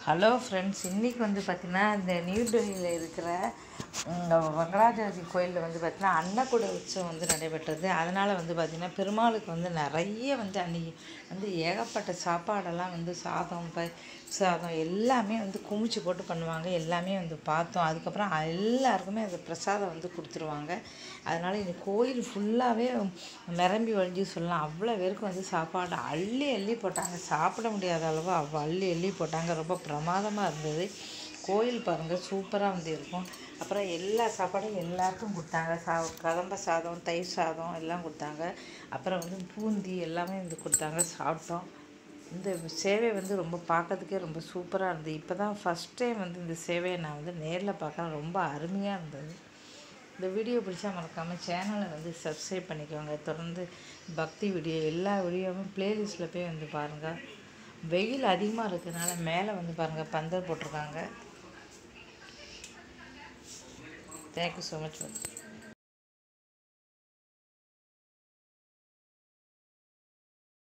hello friends இன்றைக்கி வந்து பார்த்திங்கன்னா இந்த நியூ டெல்லியில் இருக்கிற இந்த வெங்கடாஜலபதி கோயிலில் வந்து பார்த்திங்கன்னா அன்னக்கூட உற்சவம் வந்து நடைபெற்றது அதனால் வந்து பார்த்திங்கன்னா பெருமாளுக்கு வந்து நிறைய வந்து அன்றைக்கி வந்து ஏகப்பட்ட சாப்பாடெல்லாம் வந்து சாதம் ப சாதம் எல்லாமே வந்து குமிச்சு போட்டு பண்ணுவாங்க எல்லாமே வந்து பார்த்தோம் அதுக்கப்புறம் எல்லாருக்குமே அது பிரசாதம் வந்து கொடுத்துருவாங்க அதனால் இந்த கோயில் ஃபுல்லாகவே நிரம்பி வழிஞ்சு சொல்லலாம் அவ்வளோ பேருக்கு வந்து சாப்பாடு அள்ளி அள்ளி போட்டாங்க சாப்பிட முடியாத அளவு அவ்வளோ அள்ளி அள்ளி போட்டாங்க ரொம்ப பிரமாதமாக இருந்தது கோயில் பாருங்கள் சூப்பராக வந்து இருக்கும் அப்புறம் எல்லா சாப்பாடும் எல்லாருக்கும் கொடுத்தாங்க சா கதம்ப சாதம் தயிர் சாதம் எல்லாம் கொடுத்தாங்க அப்புறம் வந்து பூந்தி எல்லாமே வந்து கொடுத்தாங்க சாப்பிட்டோம் இந்த சேவை வந்து ரொம்ப பார்க்கறதுக்கே ரொம்ப சூப்பராக இருந்தது இப்போ தான் ஃபஸ்ட் டைம் வந்து இந்த சேவையை நான் வந்து நேரில் பார்க்குறேன் ரொம்ப அருமையாக இருந்தது இந்த வீடியோ பிடிச்சா மறக்காமல் சேனலை வந்து சப்ஸ்கிரைப் பண்ணிக்கோங்க தொடர்ந்து பக்தி வீடியோ எல்லா வீடியோவும் ப்ளேலிஸ்ட்டில் போய் வந்து பாருங்கள் வெயில் அதிகமாக இருக்கிறதுனால மேலே வந்து பாருங்கள் பந்தல் போட்டிருக்காங்க தேங்க்யூ ஸோ மச்